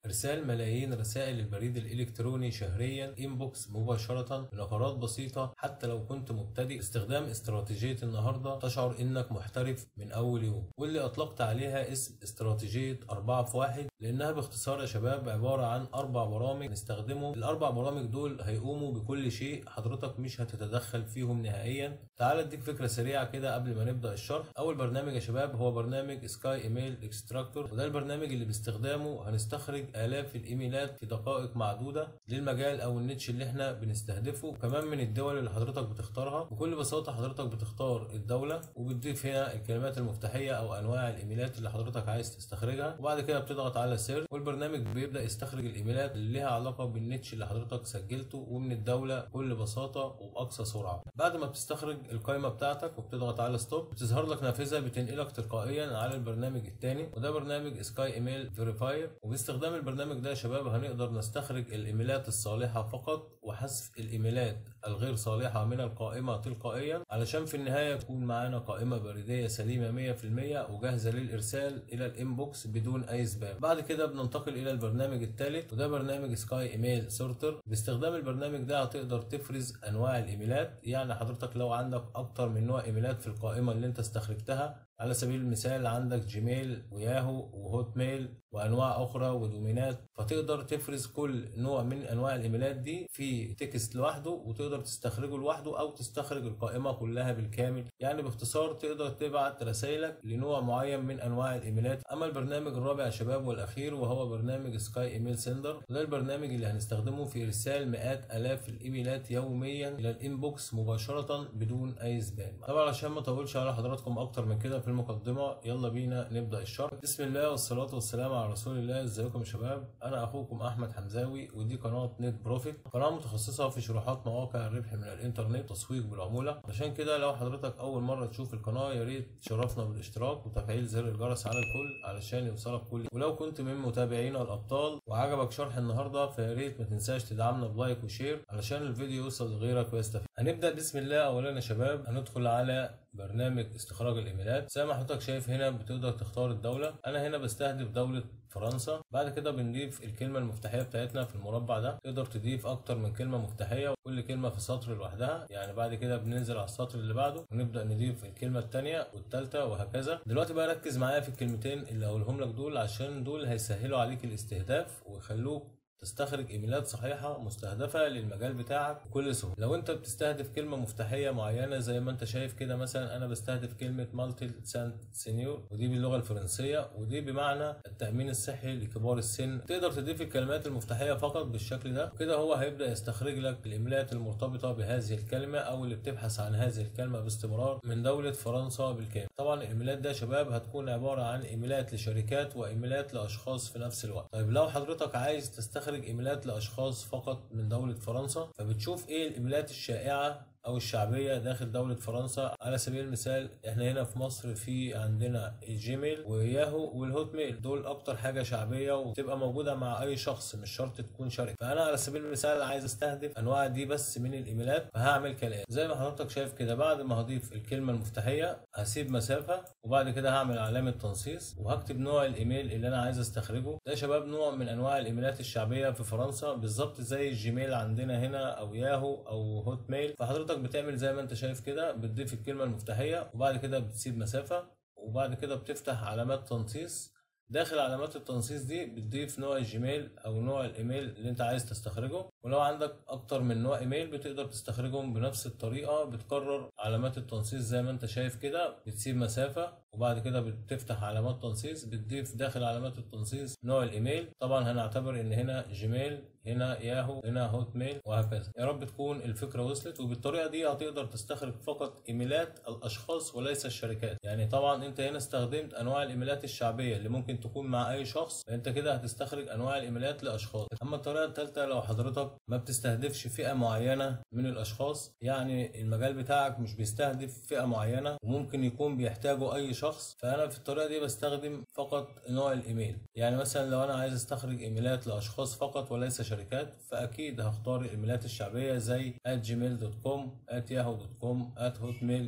إرسال ملايين رسائل البريد الإلكتروني شهريا إنبوكس مباشرة بنقرات بسيطة حتى لو كنت مبتدئ استخدام استراتيجية النهاردة تشعر إنك محترف من أول يوم واللي أطلقت عليها اسم استراتيجية أربعة في واحد لأنها باختصار يا شباب عبارة عن أربع برامج نستخدمهم الأربع برامج دول هيقوموا بكل شيء حضرتك مش هتتدخل فيهم نهائيا تعال اديك فكرة سريعة كده قبل ما نبدأ الشرح أول برنامج يا شباب هو برنامج سكاي ايميل اكستراكتور وده البرنامج اللي باستخدامه هنستخرج آلاف الإيميلات في دقائق معدودة للمجال أو النيتش اللي احنا بنستهدفه وكمان من الدول اللي حضرتك بتختارها بكل بساطة حضرتك بتختار الدولة وبتضيف هنا الكلمات المفتاحية أو أنواع الإيميلات اللي حضرتك عايز تستخرجها وبعد كده بتضغط على سير والبرنامج بيبدأ يستخرج الإيميلات اللي لها علاقة بالنيتش اللي حضرتك سجلته ومن الدولة بكل بساطة وبأقصى سرعة بعد ما بتستخرج القائمة بتاعتك وبتضغط على ستوب بتظهر لك نافذة بتنقلك تلقائيا على البرنامج الثاني وده برنامج سكاي ايميل فيريفاير وباستخدام البرنامج ده يا شباب هنقدر نستخرج الايميلات الصالحة فقط وحذف الايميلات الغير صالحة من القائمة تلقائيا علشان في النهاية يكون معانا قائمة بريدية سليمة 100% وجاهزة للإرسال إلى الإنبوكس بدون أي سبام بعد كده بننتقل إلى البرنامج الثالث وده برنامج سكاي ايميل سورتر باستخدام البرنامج ده هتقدر تفرز أنواع الإيميلات يعني حضرتك لو عندك أكتر من نوع إيميلات في القائمة اللي أنت استخرجتها على سبيل المثال عندك جيميل وياهو وهوت ميل وانواع اخرى ودومينات فتقدر تفرز كل نوع من انواع الايميلات دي في تكست لوحده وتقدر تستخرجه لوحده او تستخرج القائمه كلها بالكامل يعني باختصار تقدر تبعت رسائلك لنوع معين من انواع الايميلات اما البرنامج الرابع يا شباب والاخير وهو برنامج سكاي ايميل سندر ده البرنامج اللي هنستخدمه في ارسال مئات الاف الايميلات يوميا الى الانبوكس مباشره بدون اي سبام طبعا عشان ما اطولش على حضراتكم اكتر من كده في المقدمه يلا بينا نبدا الشرح بسم الله والصلاه والسلام على رسول الله ازيكم يا شباب انا اخوكم احمد حمزاوي ودي قناه نت بروفيت قناه متخصصه في شروحات مواقع الربح من الانترنت تسويق بالعموله عشان كده لو حضرتك اول مره تشوف القناه يا ريت تشرفنا بالاشتراك وتفعيل زر الجرس على الكل علشان يوصلك كل ولو كنت من متابعينا الابطال وعجبك شرح النهارده فيا ريت ما تنساش تدعمنا بلايك وشير علشان الفيديو يوصل لغيرك ويستفيد هنبدا بسم الله اولا يا شباب هندخل على برنامج استخراج الايميلات زي ما حضرتك شايف هنا بتقدر تختار الدوله انا هنا بستهدف دوله فرنسا بعد كده بنضيف الكلمة المفتاحية بتاعتنا في المربع ده تقدر تضيف أكتر من كلمة مفتاحية وكل كلمة في سطر لوحدها يعني بعد كده بننزل على السطر اللي بعده ونبدأ نضيف الكلمة التانية والتالتة وهكذا دلوقتي بقى ركز معايا في الكلمتين اللي هقولهم لك دول عشان دول هيسهلوا عليك الاستهداف ويخلوك تستخرج ايميلات صحيحه مستهدفه للمجال بتاعك بكل سهوله لو انت بتستهدف كلمه مفتاحيه معينه زي ما انت شايف كده مثلا انا بستهدف كلمه مالتي سانت سينيور ودي باللغه الفرنسيه ودي بمعنى التامين الصحي لكبار السن تقدر تضيف الكلمات المفتاحيه فقط بالشكل ده كده هو هيبدا يستخرج لك الايميلات المرتبطه بهذه الكلمه او اللي بتبحث عن هذه الكلمه باستمرار من دوله فرنسا بالكامل طبعا الايميلات ده يا شباب هتكون عباره عن ايميلات لشركات وايميلات لاشخاص في نفس الوقت طيب لو حضرتك عايز تستخرج تستخرج ايميلات لاشخاص فقط من دوله فرنسا فبتشوف ايه الايميلات الشائعه او الشعبيه داخل دوله فرنسا على سبيل المثال احنا هنا في مصر في عندنا الجيميل وياهو والهوت ميل دول اكتر حاجه شعبيه وتبقى موجوده مع اي شخص مش شرط تكون شركه فانا على سبيل المثال عايز استهدف انواع دي بس من الايميلات فهعمل كالاتي زي ما حضرتك شايف كده بعد ما هضيف الكلمه المفتاحيه هسيب مسافه وبعد كده هعمل علامه تنصيص وهكتب نوع الايميل اللي انا عايز استخرجه ده يا شباب نوع من انواع الايميلات الشعبيه في فرنسا بالظبط زي الجيميل عندنا هنا او ياهو او هوت ميل فحضرتك بتعمل زي ما انت شايف كده بتضيف الكلمه المفتاحيه وبعد كده بتسيب مسافه وبعد كده بتفتح علامات تنصيص داخل علامات التنصيص دي بتضيف نوع الجيميل او نوع الايميل اللي انت عايز تستخرجه ولو عندك اكتر من نوع ايميل بتقدر تستخرجهم بنفس الطريقه بتكرر علامات التنصيص زي ما انت شايف كده بتسيب مسافه وبعد كده بتفتح علامات تنصيص بتضيف داخل علامات التنصيص نوع الايميل طبعا هنعتبر ان هنا جيميل هنا ياهو هنا هوت ميل وهكذا يا رب تكون الفكره وصلت وبالطريقه دي هتقدر تستخرج فقط ايميلات الاشخاص وليس الشركات يعني طبعا انت هنا استخدمت انواع الايميلات الشعبيه اللي ممكن تكون مع اي شخص فانت كده هتستخرج انواع الايميلات لاشخاص اما الطريقه الثالثه لو حضرتك ما بتستهدفش فئه معينه من الاشخاص يعني المجال بتاعك مش بيستهدف فئه معينه وممكن يكون بيحتاجه اي شخص فانا في الطريقه دي بستخدم فقط نوع الايميل يعني مثلا لو انا عايز استخرج ايميلات لاشخاص فقط وليس شركات فاكيد هختار الايميلات الشعبيه زي @gmail.com @yahoo.com @hotmail.com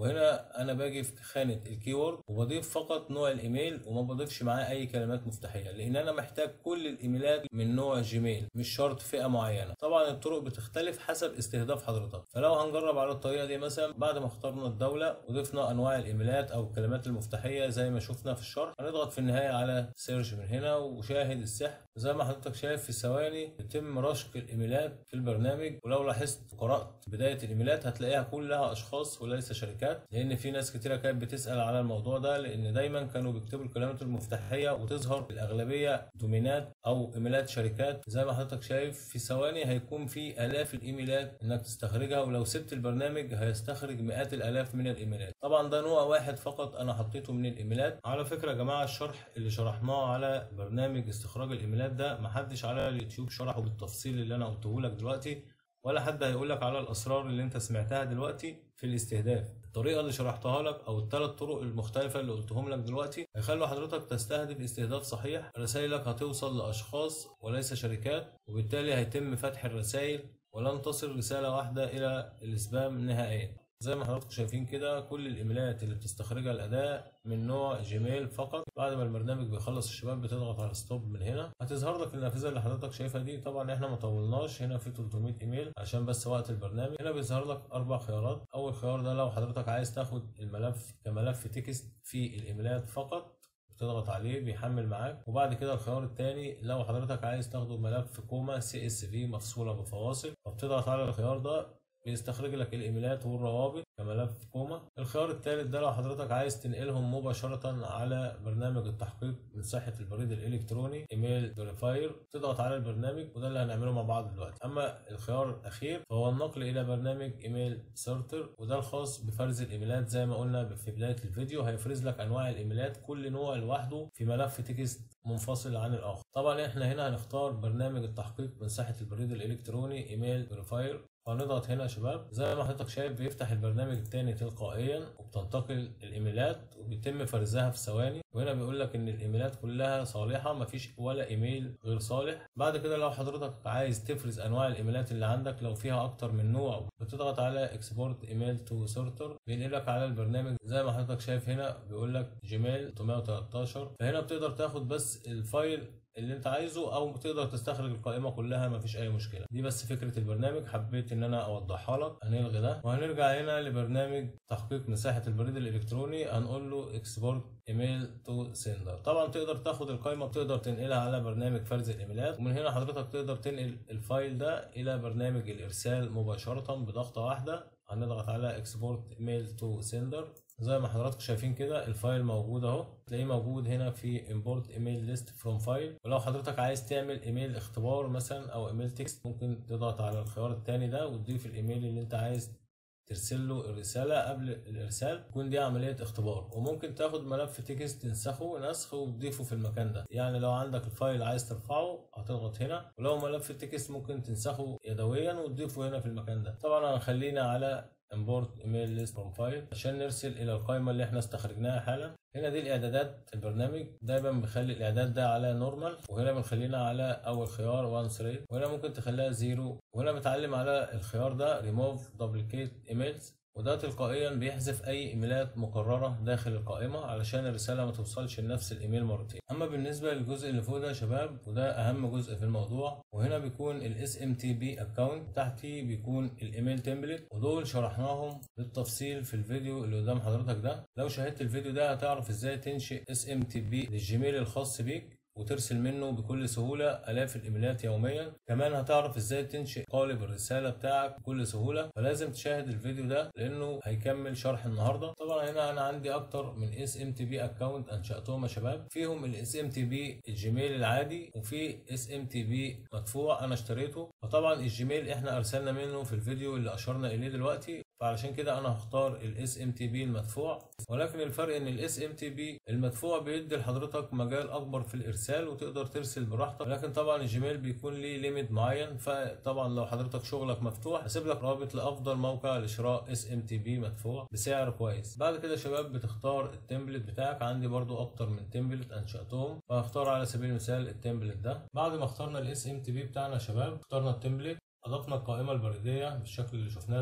وهنا انا باجي في خانه الكيورد وبضيف فقط نوع الايميل وما بضيفش معاه اي كلمات مفتاحيه لان انا محتاج كل الايميلات من نوع جيميل مش شرط فئه معينه طبعا الطرق بتختلف حسب استهداف حضرتك فلو هنجرب على الطريقه دي مثلا بعد ما اخترنا الدوله وضفنا انواع الايميلات او الكلمات المفتاحيه زي ما شفنا في الشرح هنضغط في النهايه على سيرش من هنا وشاهد السحر زي ما حضرتك شايف في ثواني يتم رشق الايميلات في البرنامج ولو لاحظت قرات بدايه الايميلات هتلاقيها كلها اشخاص وليس شركات لان في ناس كتيره كانت بتسال على الموضوع ده لان دايما كانوا بيكتبوا الكلمات المفتاحيه وتظهر الاغلبيه دومينات او ايميلات شركات زي ما حضرتك شايف في ثواني هيكون في الاف الايميلات انك تستخرجها ولو سبت البرنامج هيستخرج مئات الالاف من الايميلات طبعا ده نوع واحد فقط انا حطيته من الايميلات على فكره يا جماعه الشرح اللي شرحناه على برنامج استخراج الايميلات ده محدش على اليوتيوب شرحه بالتفصيل اللي انا قلته لك دلوقتي ولا حد هيقول لك على الاسرار اللي انت سمعتها دلوقتي في الاستهداف الطريقه اللي شرحتها لك او الثلاث طرق المختلفه اللي قلتهم لك دلوقتي هيخلوا حضرتك تستهدف استهداف صحيح رسائلك هتوصل لاشخاص وليس شركات وبالتالي هيتم فتح الرسائل ولن تصل رساله واحده الى الاسبام نهائيا زي ما حضراتكم شايفين كده كل الايميلات اللي بتستخرجها الاداه من نوع جيميل فقط بعد ما البرنامج بيخلص الشباب بتضغط على ستوب من هنا هتظهر لك النافذه اللي حضرتك شايفها دي طبعا احنا ما طولناش هنا في 300 ايميل عشان بس وقت البرنامج هنا بيظهر لك اربع خيارات اول خيار ده لو حضرتك عايز تاخد الملف كملف تكست في الايميلات فقط بتضغط عليه بيحمل معاك وبعد كده الخيار الثاني لو حضرتك عايز تاخده ملف كوما سي اس في مفصوله بفواصل فبتضغط على الخيار ده بيستخرج لك الايميلات والروابط كملف كوما الخيار الثالث ده لو حضرتك عايز تنقلهم مباشرة على برنامج التحقيق من صحة البريد الالكتروني ايميل فيريفاير تضغط على البرنامج وده اللي هنعمله مع بعض دلوقتي اما الخيار الاخير فهو النقل الى برنامج ايميل سيرتر وده الخاص بفرز الايميلات زي ما قلنا في بداية الفيديو هيفرز لك انواع الايميلات كل نوع لوحده في ملف تكست منفصل عن الاخر طبعا احنا هنا هنختار برنامج التحقيق من صحة البريد الالكتروني ايميل فيريفاير هنضغط هنا يا شباب زي ما حضرتك شايف بيفتح البرنامج التاني تلقائيا وبتنتقل الايميلات وبيتم فرزها في ثواني وهنا بيقول لك ان الايميلات كلها صالحه مفيش ولا ايميل غير صالح بعد كده لو حضرتك عايز تفرز انواع الايميلات اللي عندك لو فيها اكتر من نوع بتضغط على اكسبورت ايميل تو سورتر بينقلك على البرنامج زي ما حضرتك شايف هنا بيقول لك جيميل 313 فهنا بتقدر تاخد بس الفايل اللي انت عايزه او تقدر تستخرج القائمه كلها مفيش اي مشكله دي بس فكره البرنامج حبيت ان انا اوضحها لك هنلغي ده وهنرجع هنا لبرنامج تحقيق مساحه البريد الالكتروني هنقول له اكسبورت ايميل تو سندر طبعا تقدر تاخد القائمه تقدر تنقلها على برنامج فرز الايميلات ومن هنا حضرتك تقدر تنقل الفايل ده الى برنامج الارسال مباشره بضغطه واحده هنضغط على اكسبورت ايميل تو سندر زي ما حضراتكم شايفين كده الفايل موجود اهو تلاقيه موجود هنا في import email list from file ولو حضرتك عايز تعمل ايميل اختبار مثلا او ايميل تكست ممكن تضغط على الخيار الثاني ده وتضيف الايميل اللي انت عايز ترسل له الرسالة قبل الإرسال تكون دي عملية اختبار وممكن تاخد ملف تكست تنسخه نسخ وتضيفه في المكان ده يعني لو عندك الفايل عايز ترفعه هتضغط هنا ولو ملف تكست ممكن تنسخه يدويا وتضيفه هنا في المكان ده طبعا هنخلينا على import email list from file عشان نرسل الى القائمه اللي احنا استخرجناها حالا هنا دي الاعدادات البرنامج دايما بنخلي الاعداد ده على نورمال وهنا بنخلينا على اول خيار وان ثريد وهنا ممكن تخليها زيرو وهنا بتعلم على الخيار ده ريموف duplicate emails وده تلقائيا بيحذف اي ايميلات مكرره داخل القائمه علشان الرساله ما توصلش لنفس الايميل مرتين اما بالنسبه للجزء اللي فوق ده يا شباب وده اهم جزء في الموضوع وهنا بيكون الاس ام تي بي اكونت تحتي بيكون الايميل تمبلت ودول شرحناهم بالتفصيل في الفيديو اللي قدام حضرتك ده لو شاهدت الفيديو ده هتعرف ازاي تنشئ اس ام تي بي للجيميل الخاص بيك وترسل منه بكل سهولة آلاف الإيميلات يوميا كمان هتعرف إزاي تنشئ قالب الرسالة بتاعك بكل سهولة فلازم تشاهد الفيديو ده لأنه هيكمل شرح النهاردة طبعا هنا أنا عندي أكتر من اس ام تي بي أكونت أنشأتهم يا شباب فيهم الاس ام تي بي الجيميل العادي وفي اس ام تي بي مدفوع أنا اشتريته فطبعا الجيميل إحنا أرسلنا منه في الفيديو اللي أشرنا إليه دلوقتي فعلشان كده انا هختار الاس ام تي بي المدفوع ولكن الفرق ان الاس ام تي بي المدفوع بيدي لحضرتك مجال اكبر في الارسال وتقدر ترسل براحتك لكن طبعا الجيميل بيكون ليه ليميت معين فطبعا لو حضرتك شغلك مفتوح هسيب لك رابط لافضل موقع لشراء اس ام تي بي مدفوع بسعر كويس بعد كده يا شباب بتختار التمبلت بتاعك عندي برضو اكتر من تمبلت انشاتهم فهختار على سبيل المثال التمبلت ده بعد ما اخترنا الاس ام تي بي بتاعنا يا شباب اخترنا التمبلت اضفنا القائمه البريديه بالشكل اللي شفناه ده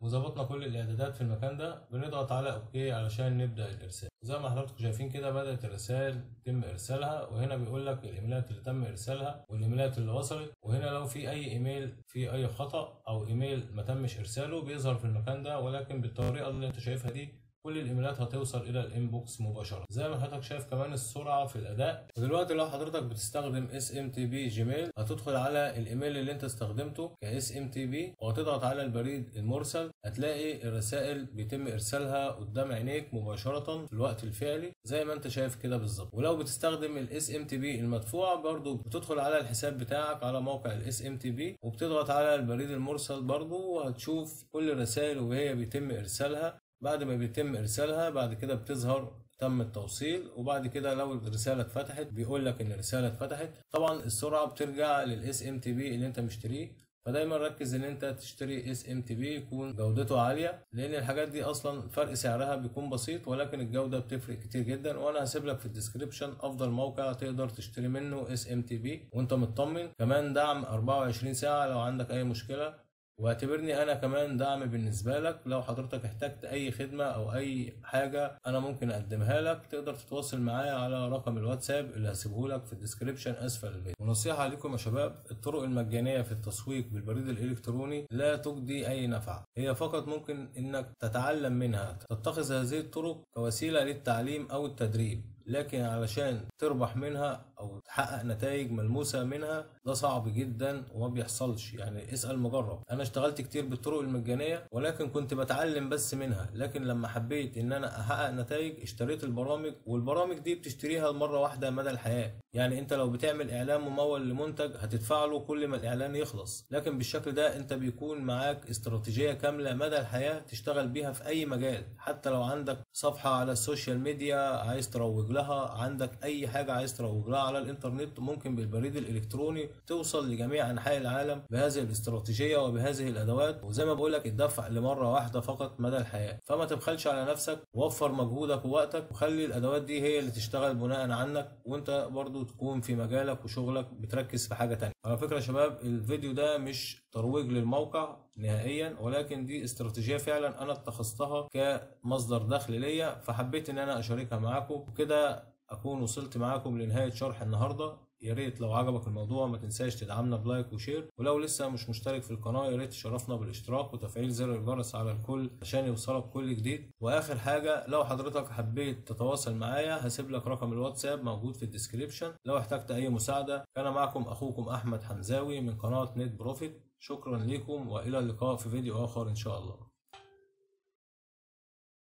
وظبطنا كل الاعدادات في المكان ده بنضغط على اوكي علشان نبدا الارسال زي ما حضراتكم شايفين كده بدات الرسائل يتم ارسالها وهنا بيقول لك الايميلات اللي تم ارسالها والايميلات اللي وصلت وهنا لو في اي ايميل في اي خطا او ايميل ما تمش ارساله بيظهر في المكان ده ولكن بالطريقه اللي انت شايفها دي كل الايميلات هتوصل الى الانبوكس مباشره زي ما حضرتك شايف كمان السرعه في الاداء ودلوقتي لو حضرتك بتستخدم اس ام تي بي جيميل هتدخل على الايميل اللي انت استخدمته كاس ام تي بي وهتضغط على البريد المرسل هتلاقي الرسائل بيتم ارسالها قدام عينيك مباشره في الوقت الفعلي زي ما انت شايف كده بالظبط ولو بتستخدم الاس ام تي بي المدفوعه برضو بتدخل على الحساب بتاعك على موقع الاس ام تي بي وبتضغط على البريد المرسل برضو وهتشوف كل الرسائل وهي بيتم ارسالها بعد ما بيتم ارسالها بعد كده بتظهر تم التوصيل وبعد كده لو الرساله اتفتحت بيقول لك ان الرساله اتفتحت طبعا السرعه بترجع للاس ام تي بي اللي انت مشتريه فدايما ركز ان انت تشتري اس ام تي بي يكون جودته عاليه لان الحاجات دي اصلا فرق سعرها بيكون بسيط ولكن الجوده بتفرق كتير جدا وانا هسيب لك في الديسكربشن افضل موقع تقدر تشتري منه اس ام تي بي وانت مطمن كمان دعم 24 ساعه لو عندك اي مشكله واعتبرني انا كمان دعم بالنسبه لك لو حضرتك احتجت اي خدمه او اي حاجه انا ممكن اقدمها لك تقدر تتواصل معايا على رقم الواتساب اللي هسيبه لك في الديسكربشن اسفل الفيديو ونصيحه لكم يا شباب الطرق المجانيه في التسويق بالبريد الالكتروني لا تجدي اي نفع هي فقط ممكن انك تتعلم منها تتخذ هذه الطرق كوسيله للتعليم او التدريب لكن علشان تربح منها او تحقق نتائج ملموسه منها ده صعب جدا وما بيحصلش يعني اسال مجرب انا اشتغلت كتير بالطرق المجانيه ولكن كنت بتعلم بس منها لكن لما حبيت ان انا احقق نتائج اشتريت البرامج والبرامج دي بتشتريها مره واحده مدى الحياه يعني انت لو بتعمل اعلان ممول لمنتج هتدفع له كل ما الاعلان يخلص لكن بالشكل ده انت بيكون معاك استراتيجيه كامله مدى الحياه تشتغل بيها في اي مجال حتى لو عندك صفحه على السوشيال ميديا عايز تروج لها عندك اي حاجه عايز تروج لها على الانترنت ممكن بالبريد الالكتروني توصل لجميع انحاء العالم بهذه الاستراتيجيه وبهذه الادوات وزي ما بقول لك الدفع لمره واحده فقط مدى الحياه فما تبخلش على نفسك وفر مجهودك ووقتك وخلي الادوات دي هي اللي تشتغل بناء عنك وانت برضو تكون في مجالك وشغلك بتركز في حاجه تانية على فكره يا شباب الفيديو ده مش ترويج للموقع نهائيا ولكن دي استراتيجيه فعلا انا اتخذتها كمصدر دخل ليا فحبيت ان انا اشاركها معاكم وكده اكون وصلت معاكم لنهايه شرح النهارده يا ريت لو عجبك الموضوع ما تنساش تدعمنا بلايك وشير ولو لسه مش مشترك في القناه يا ريت تشرفنا بالاشتراك وتفعيل زر الجرس على الكل عشان يوصلك كل جديد واخر حاجه لو حضرتك حبيت تتواصل معايا هسيب لك رقم الواتساب موجود في الديسكريبشن لو احتجت اي مساعده كان معكم اخوكم احمد حمزاوي من قناه نت بروفيت شكرا لكم والى اللقاء في فيديو اخر ان شاء الله